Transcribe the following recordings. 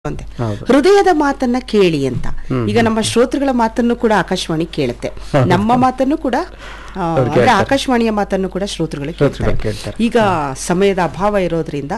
ಅಂತೆ ಹೌದು. ಹೃದಯದ ಮಾತನ್ನ ಕೇಳಿ ಅಂತ ಈಗ ನಮ್ಮ ಶ್ರೋತೃಗಳ ಮಾತನ್ನು ಕೂಡ ಆಕಾಶವಾಣಿ ಕೇಳುತ್ತೆ ನಮ್ಮ ಮಾತನ್ನು ಕೂಡ ಆ, ಅವ್ರು ಅಂದ್ರೆ ಕೇಳ್ತಾರೆ. ಆಕಾಶವಾಣಿಯ ಮಾತನ್ನು ಕೂಡ ಶ್ರೋತೃಗಳು ಶ್ರೋತೃಗಳು ಕೇಳ್ತಾರೆ ಕೇಳ್ತಾರೆ. ಈಗ ಸಮಯದ ಅಭಾವ ಇರೋದ್ರಿಂದ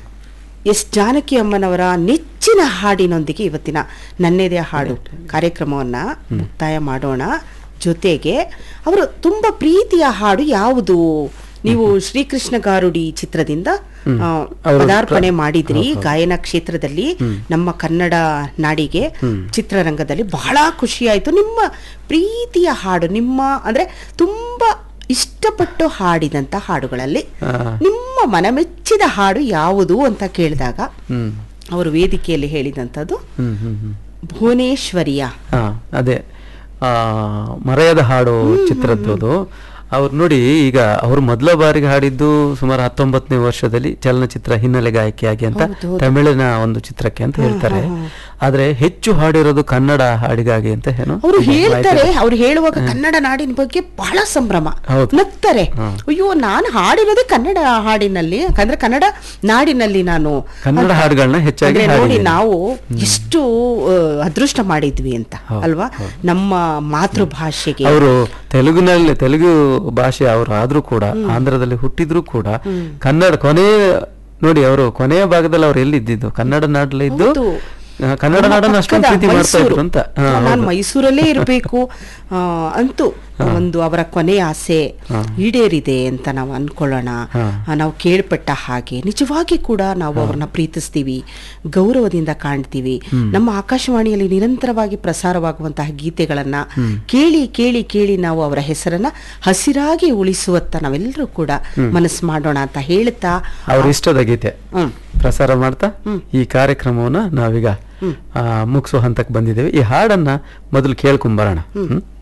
ಎಸ್ ಜಾನಕಿ ಅಮ್ಮನವರ ನೆಚ್ಚಿನ ಹಾಡಿನೊಂದಿಗೆ ಇವತ್ತಿನ ನನ್ನೆದೆ ಹಾಡು ಕಾರ್ಯಕ್ರಮವನ್ನ ಮುಕ್ತಾಯ ಮಾಡೋಣ ಜೊತೆಗೆ ಅವರು ತುಂಬಾ ಪ್ರೀತಿಯ ಹಾಡು ಯಾವುದು ನೀವು ಶ್ರೀಕೃಷ್ಣ ಗಾರುಡಿ ಚಿತ್ರದಿಂದ ಆ, ಅವರು ಪದಾರ್ಪಣೆ ಪ್ರ- ಮಾಡಿದ್ರಿ ಹೌದು, ಹೌದು. ಗಾಯನ ಕ್ಷೇತ್ರದಲ್ಲಿ ನಮ್ಮ ಕನ್ನಡ ನಾಡಿಗೆ ಚಿತ್ರರಂಗದಲ್ಲಿ ಬಹಳ ಖುಷಿಯಾಯಿತು ನಿಮ್ಮ ಪ್ರೀತಿಯ ಹಾಡು ನಿಮ್ಮ ಅಂದ್ರೆ ತುಂಬಾ ಇಷ್ಟಪಟ್ಟು ಹಾಡಿದಂತ ಹಾಡುಗಳಲ್ಲಿ ಆ. ನಿಮ್ಮ ಮನಮೆಚ್ಚಿದ ಹಾಡು ಯಾವುದು ಅಂತ ಕೇಳಿದಾಗ ಹ್ಮ್ ಅವರು ವೇದಿಕೆಯಲ್ಲಿ ಹೇಳಿದಂಥದ್ದು ಹ್ಮ್ ಹ್ಮ್ ಹ್ಮ್ ಭುವನೇಶ್ವರಿಯ ಹಾ ಅದೇ ಆ ಮರೆಯದ ಹಾಡು ಚಿತ್ರದ್ದು ಅವ್ರು ನೋಡಿ ಈಗ ಅವ್ರು ಮೊದಲ ಬಾರಿಗೆ ಹಾಡಿದ್ದು ಸುಮಾರು ಹತ್ತೊಂಬತ್ತನೇ ವರ್ಷದಲ್ಲಿ ಚಲನಚಿತ್ರ ಹಿನ್ನೆಲೆ ಗಾಯಕಿಯಾಗಿ ಅಂತ ಹೌದು, ಹೌದು. ತಮಿಳಿನ ಒಂದು ಚಿತ್ರಕ್ಕೆ ಅಂತ ಹೇಳ್ತಾರೆ ಆದ್ರೆ ಹೆಚ್ಚು ಹಾಡಿರೋದು ಕನ್ನಡ ಹಾಡಿಗಾಗಿ ಅಂತ ಏನೋ ಅವರು ಮಾಹಿತಿ ಹೇಳ್ತಾರೆ ಇದೆ. ಅವ್ರು ಹೇಳುವಾಗ ಕನ್ನಡ ನಾಡಿನ ಬಗ್ಗೆ ಬಹಳ ಸಂಭ್ರಮ ಹೌದು. ನಗ್ತಾರೆ ಹ್ಮ್. ಅಯ್ಯೋ ನಾನು ಹಾಡಿರೋದೇ ಕನ್ನಡ ಹಾಡಿನಲ್ಲಿ ಅಂದ್ರೆ ಕನ್ನಡ ನಾಡಿನಲ್ಲಿ ನಾನು ಕನ್ನಡ ಅಂತ. ಹಾಡುಗಳನ್ನ ಹೆಚ್ಚಾಗಿ ಅಂದ್ರೆ ನೋಡಿ ಹಾಡಿದ್ದೀನಿ. ನಾವು ಎಷ್ಟು ಆ, ಅದೃಷ್ಟ ಮಾಡಿದ್ವಿ ಅಂತ ಹೌದು, ಅಲ್ವಾ ನಮ್ಮ ಮಾತೃಭಾಷೆಗೆ ಅವರು ತೆಲುಗಿನಲ್ಲಿ ತೆಲುಗು ಭಾಷೆ ಅವರು ಆದ್ರೂ ಕೂಡ ಆಂಧ್ರದಲ್ಲಿ ಹುಟ್ಟಿದ್ರು ಕೂಡ ಕನ್ನಡ ಕೊನೆ ನೋಡಿ ಅವರು ಕೊನೆಯ ಭಾಗದಲ್ಲಿ ಅವ್ರು ಎಲ್ಲಿದ್ದು ಕನ್ನಡ ನಾಡಲ್ಲಿ ಇದ್ದು ಹೌದು. ಆ, ಕನ್ನಡ ನಮ್ಮ ನಾಡನ್ನು ಅಷ್ಟೊಂದು ಪಕ್ಕದ ಪ್ರೀತಿ ಮಾಡ್ತಾ ಮೈಸೂರು. ಇದ್ರು ಅಂತ ಹಾ, ನಾನು ಹೌದು. ಮೈಸೂರಲ್ಲೇ ಇರಬೇಕು ಅಂತೂ ಒಂದು ಅವರ ಕೊನೆಯ ಆಸೆ ಹಾ. ಈಡೇರಿದೆ ಅಂತ ನಾವು ಅನ್ಕೊಳ್ಳೋಣ ಹಾ. ಆ, ನಾವು ಕೇಳ್ಪಟ್ಟ ಹಾಗೆ ನಿಜವಾಗಿ ಕೂಡ ನಾವು ಅವ್ರನ್ನ ಪ್ರೀತಿಸ್ತೀವಿ ಗೌರವದಿಂದ ಕಾಣ್ತೀವಿ ನಮ್ಮ ಆಕಾಶವಾಣಿಯಲ್ಲಿ ನಿರಂತರವಾಗಿ ಪ್ರಸಾರವಾಗುವಂತಹ ಗೀತೆಗಳನ್ನ ಕೇಳಿ ಕೇಳಿ ಕೇಳಿ ನಾವು ಅವರ ಹೆಸರನ್ನ ಹಸಿರಾಗಿ ಉಳಿಸುವತ್ತ ನಾವೆಲ್ಲರೂ ಕೂಡ ಮನಸ್ಸು ಮಾಡೋಣ ಅಂತ ಹೇಳ್ತಾ ಅವ್ರ ಇಷ್ಟದ ಗೀತೆ ಹ್ಮ್ ಪ್ರಸಾರ ಮಾಡ್ತಾ ಈ ಕಾರ್ಯಕ್ರಮವನ್ನ ನಾವೀಗ ಆ, ಮುಗಿಸೋ ಹಂತಕ್ಕೆ ಬಂದಿದ್ದೇವೆ ಈ ಹಾಡನ್ನ ಮೊದಲು ಕೇಳ್ಕೊಂಬರೋಣ ಹ್ಮ್